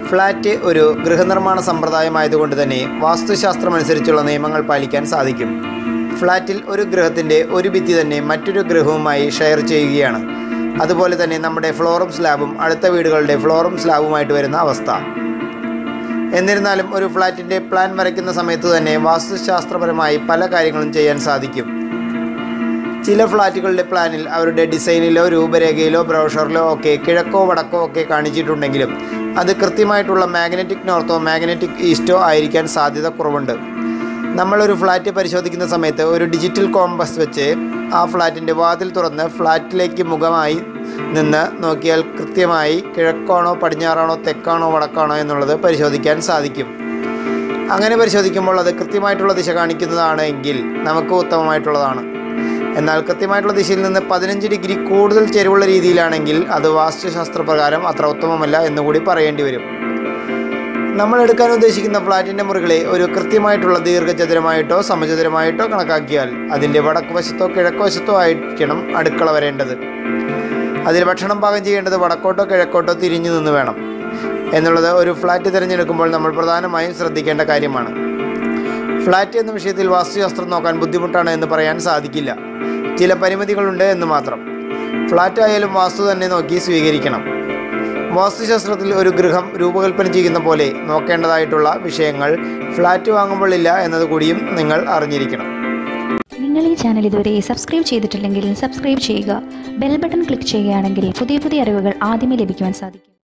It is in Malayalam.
ഫ്ലാറ്റ് ഒരു ഗൃഹനിർമ്മാണ സമ്പ്രദായമായതുകൊണ്ട് തന്നെ വാസ്തുശാസ്ത്രമനുസരിച്ചുള്ള നിയമങ്ങൾ പാലിക്കാൻ സാധിക്കും ഫ്ലാറ്റിൽ ഒരു ഗൃഹത്തിൻ്റെ ഒരു ഭിത്തി തന്നെ മറ്റൊരു ഗൃഹവുമായി ഷെയർ ചെയ്യുകയാണ് അതുപോലെ തന്നെ നമ്മുടെ ഫ്ലോറും സ്ലാബും അടുത്ത വീടുകളുടെ ഫ്ലോറും സ്ലാബുമായിട്ട് വരുന്ന അവസ്ഥ എന്നിരുന്നാലും ഒരു ഫ്ലാറ്റിൻ്റെ പ്ലാൻ വരയ്ക്കുന്ന സമയത്ത് തന്നെ വാസ്തുശാസ്ത്രപരമായി പല കാര്യങ്ങളും ചെയ്യാൻ സാധിക്കും ചില ഫ്ലാറ്റുകളുടെ പ്ലാനിൽ അവരുടെ ഡിസൈനിലോ രൂപരേഖയിലോ ബ്രോഷറിലോ ഒക്കെ കിഴക്കോ വടക്കോ ഒക്കെ കാണിച്ചിട്ടുണ്ടെങ്കിലും അത് കൃത്യമായിട്ടുള്ള മാഗ്നറ്റിക് നോർത്തോ മാഗ്നറ്റിക് ഈസ്റ്റോ ആയിരിക്കാൻ സാധ്യത കുറവുണ്ട് നമ്മളൊരു ഫ്ലാറ്റ് പരിശോധിക്കുന്ന സമയത്ത് ഒരു ഡിജിറ്റൽ കോമ്പസ് വെച്ച് ആ ഫ്ലാറ്റിൻ്റെ വാതിൽ തുറന്ന് ഫ്ലാറ്റിലേക്ക് മുഖമായി നിന്ന് നോക്കിയാൽ കൃത്യമായി കിഴക്കാണോ പടിഞ്ഞാറാണോ തെക്കാണോ വടക്കാണോ എന്നുള്ളത് പരിശോധിക്കാൻ സാധിക്കും അങ്ങനെ പരിശോധിക്കുമ്പോൾ അത് കൃത്യമായിട്ടുള്ള ദിശ കാണിക്കുന്നതാണ് എങ്കിൽ നമുക്ക് ഉത്തമമായിട്ടുള്ളതാണ് എന്നാൽ കൃത്യമായിട്ടുള്ള ദിശയിൽ നിന്ന് പതിനഞ്ച് ഡിഗ്രി കൂടുതൽ ചെരിവുള്ള രീതിയിലാണെങ്കിൽ അത് വാസ്തുശാസ്ത്രപ്രകാരം അത്ര ഉത്തമമല്ല എന്നുകൂടി പറയേണ്ടി വരും നമ്മൾ എടുക്കാൻ ഉദ്ദേശിക്കുന്ന ഫ്ലാറ്റിൻ്റെ മുറികളെ ഒരു കൃത്യമായിട്ടുള്ള ദീർഘചതുരമായിട്ടോ സമചതുരമായിട്ടോ കണക്കാക്കിയാൽ അതിൻ്റെ വടക്ക് വശത്തോ കിഴക്ക് വശത്തോ ആയിരിക്കണം അടുക്കള വരേണ്ടത് അതിൽ ഭക്ഷണം പാകം ചെയ്യേണ്ടത് വടക്കോട്ടോ കിഴക്കോട്ടോ തിരിഞ്ഞു നിന്ന് വേണം എന്നുള്ളത് ഒരു ഫ്ലാറ്റ് തിരഞ്ഞെടുക്കുമ്പോൾ നമ്മൾ പ്രധാനമായും ശ്രദ്ധിക്കേണ്ട കാര്യമാണ് ഫ്ലാറ്റ് എന്ന വിഷയത്തിൽ വാസ്തുശാസ്ത്രം നോക്കാൻ ബുദ്ധിമുട്ടാണ് എന്ന് പറയാൻ സാധിക്കില്ല ചില പരിമിതികളുണ്ട് എന്ന് മാത്രം ഫ്ലാറ്റ് ആയാലും വാസ്തു തന്നെ നോക്കി സ്വീകരിക്കണം വാസ്തുശാസ്ത്രത്തിൽ ഒരു ഗൃഹം രൂപകൽപ്പന ചെയ്യുന്ന പോലെ നോക്കേണ്ടതായിട്ടുള്ള വിഷയങ്ങൾ ഫ്ലാറ്റ് വാങ്ങുമ്പോൾ ഇല്ല എന്നത് കൂടിയും നിങ്ങൾ അറിഞ്ഞിരിക്കണം നിങ്ങൾ ഈ ചാനൽ ഇതുവരെ സബ്സ്ക്രൈബ് ചെയ്തിട്ടില്ലെങ്കിൽ സബ്സ്ക്രൈബ് ചെയ്യുക ബെൽ ബട്ടൺ ക്ലിക്ക് ചെയ്യുകയാണെങ്കിൽ പുതിയ പുതിയ അറിവുകൾ ആദ്യമേ ലഭിക്കുവാൻ സാധിക്കും